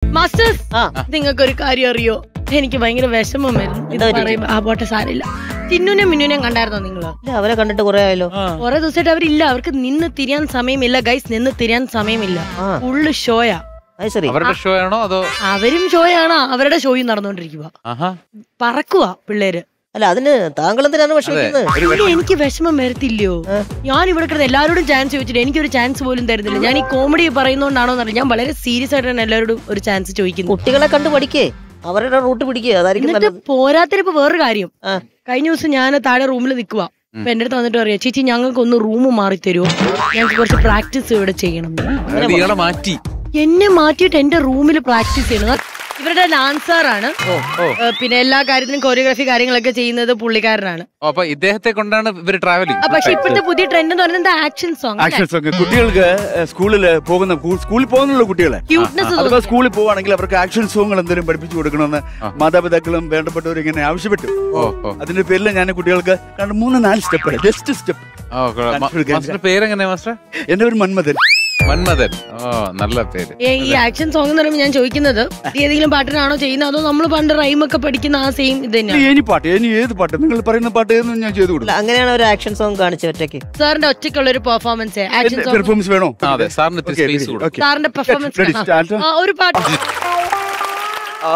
Masters ആ. നിങ്ങൾക്ക് ഒരു കാര്യം അറിയോ എനിക്ക് ഭയങ്കര വിഷമം വരുന്നു ഇത് എന്താ പറ്റി? പറയുമ്പോ ആ പോട്ടെ സാരില്ല ടിന്നുനെ മിന്നുനെ കണ്ടായിരുന്നോ നിങ്ങള് ഇല്ല, അവരെ കണ്ടിട്ട് കുറെ ആയല്ലോ കുറെ ദിവസമായിട്ട് അവരില്ല അവർക്ക് നിന്ന് തിരിയാൻ സമയമില്ല ഗൈസ് നിന്ന് തിരിയാൻ സമയമില്ല ആ ഫുള്ള് ഷോയാ അത് ശരി അവരുടെ ഷോ ആണോ അതോ അവരും ഷോയാണ് അവരുടെ ഷോയും നടന്നുകൊണ്ടിരിക്കുക ആഹാ പറക്കുക പിള്ളേര് അല്ല അതിന് താങ്കൾ എന്തിനാണ് വിഷമിക്കുന്നത് ഇല്ല, എനിക്ക് വിഷമം വരത്തില്ലയോ ഞാൻ ഇവിടെ കിടന്ന് എല്ലാവരോടും ചാൻസ് ചോദിച്ചിട്ട് എനിക്കൊരു ചാൻസ് പോലും തരുന്നില്ല ഞാൻ ഈ കോമഡി പറയുന്നോണ്ടാണോ എന്നറിയില്ല ഞാൻ വളരെ സീരിയസ് ആയിട്ടാണ് എല്ലാവരോടും ഒരു ചാൻസ് ചോദിക്കുന്നത് കുട്ടികളെ കണ്ട് പഠിക്കേ അവരുടെ റൂട്ട് പിടിക്കുക അതായിരിക്കും എന്നിട്ട് നല്ലത് പോരാത്തിനിപ്പോ വേറൊരു കാര്യം ആ. കഴിഞ്ഞ ദിവസം ഞാൻ താഴെ റൂമിൽ നിൽക്കുക അപ്പൊ എന്റെ അടുത്ത് വന്നിട്ട് പറയാ ചേച്ചി ഞങ്ങൾക്ക് ഒന്ന് റൂം മാറി തരുമോ ഞങ്ങൾക്ക് കുറച്ച് പ്രാക്ടീസ് ഇവിടെ ചെയ്യണം അതായത് ഇയാളെ മാറ്റി എന്നെ മാറ്റിയിട്ട് എന്റെ റൂമിൽ പ്രാക്ടീസ് ചെയ്യണം ഇവരുടെ ഡാൻസറാണ് ഓ ഓ പിന്നെ എല്ലാ കാര്യത്തിനും കൊറിയോഗ്രാഫി കാര്യങ്ങളൊക്കെ ചെയ്യുന്നത് പുള്ളിക്കാരനാണ് ഓ, അപ്പൊ ഇദ്ദേഹത്തെ കൊണ്ടാണ് ഇവര് ട്രാവലിംഗ് ആ, പക്ഷെ ഇപ്പോഴത്തെ പുതിയ ട്രെൻഡ് എന്ന് പറയുന്നത് ആക്ഷൻ സോങ് ആക്ഷൻ സോങ് കുട്ടികൾക്ക് സ്കൂളിൽ പോകുന്ന കു- സ്കൂളിൽ പോകുന്നുള്ള കുട്ടികളെ ക്യൂട്ട്നെസ് അഥവാ സ്കൂളിൽ പോവാണെങ്കിൽ അവർക്ക് ആക്ഷൻ സോങ്ങുകൾ എന്തെങ്കിലും പഠിപ്പിച്ചു കൊടുക്കണമെന്ന് മാതാപിതാക്കളും വേണ്ടപ്പെട്ടവരും ഇങ്ങനെ ആവശ്യപ്പെട്ടു ഓ ഓ അതിന്റെ പേരിൽ ഞാൻ കുട്ടികൾക്ക് രണ്ട് മൂന്ന് നാല് സ്റ്റെപ്പ് ജസ്റ്റ് സ്റ്റെപ്പ് ഓ കൊള്ളാം. മ- മാസ്റ്ററുടെ പേരെങ്ങനെയാ മാസ്റ്റർ എന്റെ ഒരു മന്മഥൻ മന്മഥൻ ഓ നല്ല പേര് ഈ ആക്ഷൻ സോങ് എന്ന് പറയുമ്പോൾ ഞാൻ ചോദിക്കുന്നത് ഏതെങ്കിലും പാട്ടിനാണോ ചെയ്യുന്നത് അതോ നമ്മൾ പണ്ട് റൈം ഒക്കെ പഠിക്കുന്ന ആ സെയിം ഇത് തന്നെയാണ് ഇനി പാട്ട് ഇനി ഏത് പാട്ട് നിങ്ങൾ പറയുന്ന പാട്ട് ഏതെന്ന് ഞാൻ ചെയ്തു കൊടുക്കും അല്ല അങ്ങനെയാണ് ഒരു ആക്ഷൻ സോങ് കാണിച്ചു ഒറ്റയ്ക്ക് സാറിന്റെ ഒറ്റയ്ക്കുള്ള ഒരു പെർഫോമൻസ് ആക്ഷൻ സോങ് പെർഫോമൻസ് വേണോ ആ, അതെ സാറിന് ഇത്തിരി Okay, സ്പേസ് ready, കൊടുക്കും okay. സാറിന്റെ പെർഫോമൻസ് Ready, start. ഒരു പാട്ട് ആ.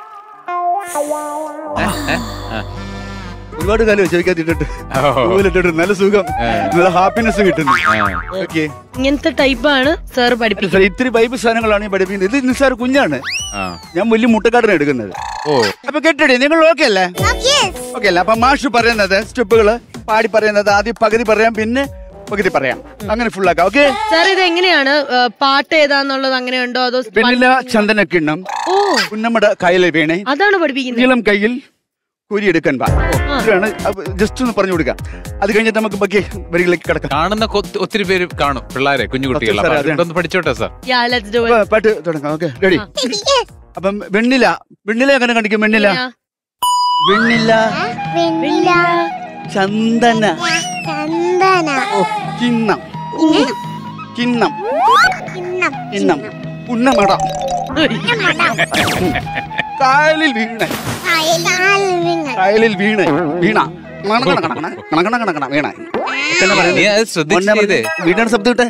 ഒരുപാട് കാലം ചോദിക്കാത്തിട്ടിട്ട് ഓ. ഇട്ടിട്ട് നല്ല സുഖം നല്ല ഹാപ്പിനെസ് കിട്ടുന്നു ഓക്കെ ഇങ്ങനത്തെ ടൈപ്പാണ് സാർ പഠിപ്പിക്കുന്നത് ഇത്തിരി ബൈബിൾ സാധനങ്ങളാണ് ഈ പഠിപ്പിക്കുന്നത് ഇത് നിസ്സാര കുഞ്ഞാണ് ആ ഞാൻ വലിയ മുട്ടക്കാടനെ എടുക്കുന്നത് ഓ അപ്പൊ കെട്ടടി നിങ്ങൾ ഓക്കെ അല്ലേ ഓക്കെ അല്ലേ അപ്പൊ മാഷ് പറയുന്നത് സ്റ്റെപ്പുകള് പാടി പറയുന്നത് ആദ്യം പകുതി പറയാം പിന്നെ പകുതി പറയാം അങ്ങനെ ഫുൾ ആക്കാം ഓക്കെ സാർ ഇത് എങ്ങനെയാണ് ഏ, പാട്ട് ഏതാന്നുള്ളത് അങ്ങനെ ഉണ്ടോ അതോ പിന്നില ചന്ദന കിണ്ണം ഓ കുന്നമ്മടെ കയ്യിലെ വീണേ അതാണ് പഠിപ്പിക്കുന്നത് നീളം കയ്യിൽ കുരിയെടുക്കാൻ പാ ഇതാണ് ജസ്റ്റ് ഒന്ന് പറഞ്ഞു കൊടുക്കാം അത് കഴിഞ്ഞിട്ട് നമുക്ക് ബാക്കി വരികളിലേക്ക് കിടക്കാം കാണുന്ന കൊ- ഒത്തിരി പേര് കാണും പിള്ളേരെ കുഞ്ഞു കുട്ടികൾ സാർ, അതെ. ഒന്ന് പഠിച്ചോട്ടെ sir Yeah, let's do it. അപ്പൊ പാട്ട് തുടങ്ങാം ഓക്കെ റെഡി അപ്പം വെണ്ണില വെണ്ണില എങ്ങനെ കണ്ടിക്കും വെണ്ണില Yeah. വെണ്ണില വെണ്ണില ചന്ദന ചന്ദന ഓ, കിണ്ണം കിണ്ണം കിണ്ണം കിണ്ണം ഉന്നമട കായലിൽ വീണ കായലാൽ വിങ്ങൽ കായലിൽ വീണ വീണ കണക്കണ കണക്കണ കണക്കണ കണക്കണ വീണ ഇതെന്നെ നീ പറയുന്നത്? അത് ശ്രദ്ധിച്ച് മോനെ ചെയ്തേ. വീണയുടെ ശബ്ദം ഇട്ടെ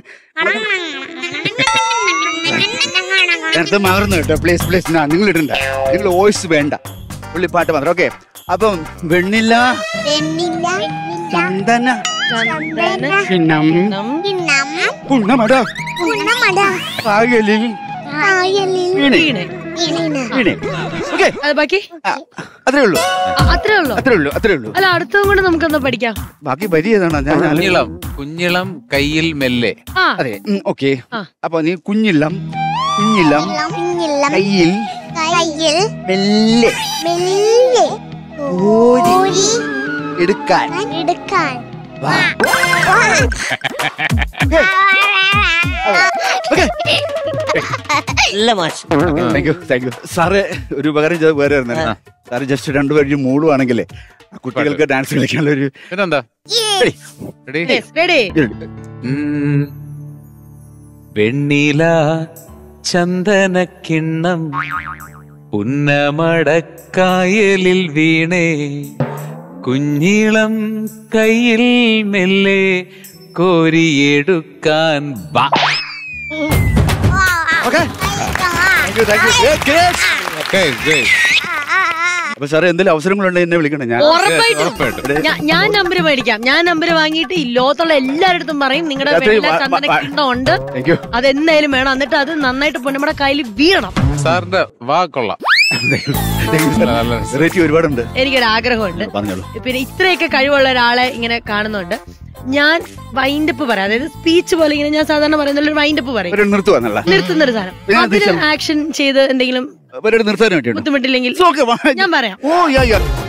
നേരത്തെ മകർന്നു കേട്ടോ പ്ലീസ് പ്ലീസ് നിങ്ങൾ ഇടണ്ട നിങ്ങൾ വോയിസ് വേണ്ട പുള്ളി പാട്ട് മാത്രം ഓക്കെ അപ്പം വെണ്ണില വെണ്ണില ചന്ദന ചന്ദന കിണ്ണം നം. കിണ്ണം ഉന്നമട ഉണ്ണമട കായലിൽ കായലിൽ വീണ വീണേ. വീണ വീണ ഓക്കെ അത് ബാക്കി അത്രേ ഉള്ളൂ ആ, അത്രേ ഉള്ളൂ അത്രേ ഉള്ളൂ അത്രേ ഉള്ളൂ അല്ല അടുത്തതും കൂടെ നമുക്കൊന്ന് പഠിക്കാം ബാക്കി വരി ഏതാണ് ഞാൻ ആലോചി- കുഞ്ഞിളം കുഞ്ഞിളം കയ്യിൽ മെല്ലെ ആ അതെ ഓക്കെ ആ. അപ്പൊ നീ കുഞ്ഞില്ലം കുഞ്ഞില്ലം കുഞ്ഞില്ലം കയ്യിൽ കയ്യിൽ മെല്ലെ മെല്ലെ ഊരി ഊരി എടുക്കാൻ എടുക്കാൻ വാ. നല്ല മാഷ് thank you thank you sir ഒരു ഉപകാരം ചെയ്ത് വേറെ ആയിരുന്നല്ലോ സാറ് ജസ്റ്റ് രണ്ടുപേരും മൂടുവാണെങ്കിലേ ആ കുട്ടികൾക്ക് ഡാൻസ് കളിക്കാനുള്ള ഒരു പിന്നെന്താ റെഡി റെഡി ഉം. വെണ്ണില ചന്ദനക്കിണ്ണം പുന്നമടക്കായലിൽ വീണേ കുഞ്ഞിളം കയ്യിൽ മെല്ലെ കോരിയെടുക്കാൻ വാ okay thank you thank you Okay, great. അപ്പൊ സാറേ എന്തെങ്കിലും അവസരങ്ങളുണ്ടെങ്കിൽ എന്നെ വിളിക്കണം ഞാൻ ഉറപ്പായിട്ടും ഉറപ്പായിട്ടും. ഞാ- ഞാൻ നമ്പർ മേടിക്കാം ഞാൻ നമ്പർ വാങ്ങിയിട്ട് ഈ ലോകത്തുള്ള എല്ലാവരുടെ പറയും നിങ്ങളുടെ രാത്രി വെള്ള വ- ചന്ദന വ- കിണ്ണം ഉണ്ട് താങ്ക് യു അതെന്തായാലും വേണം എന്നിട്ട് അത് നന്നായിട്ട് പൊന്നമ്മടെ കയ്യിൽ വീഴണം സാറിന്റെ വാ കൊള്ളാം നല്ല രസം. വെറൈറ്റി ഒരുപാടുണ്ട് എനിക്കൊരു ആഗ്രഹമുണ്ട് പറഞ്ഞോളൂ പിന്നെ ഇത്രയൊക്കെ കഴിവുള്ള ഒരാളെ ഇങ്ങനെ കാണുന്നുണ്ട് ഞാൻ വൈൻഡപ്പ് പറയാം അതായത് സ്പീച്ച് പോലെ ഇങ്ങനെ ഞാൻ സാധാരണ പറയുന്ന ഒരു വൈൻഡപ്പ് പറയും ഒരു നിർത്തുവാന്നല്ല നിർത്തുന്ന ഒരു സാധനം ഞാൻ അതിന് ഉദ്ദേശം- ആക്ഷൻ ചെയ്ത് എന്തെങ്കിലും ഒരു നിർത്താൻ വേണ്ടിയുണ്ട് ബുദ്ധിമുട്ടില്ലെങ്കിൽ It's okay, വാ. ഞാൻ പറയാം ഓ യാ യാ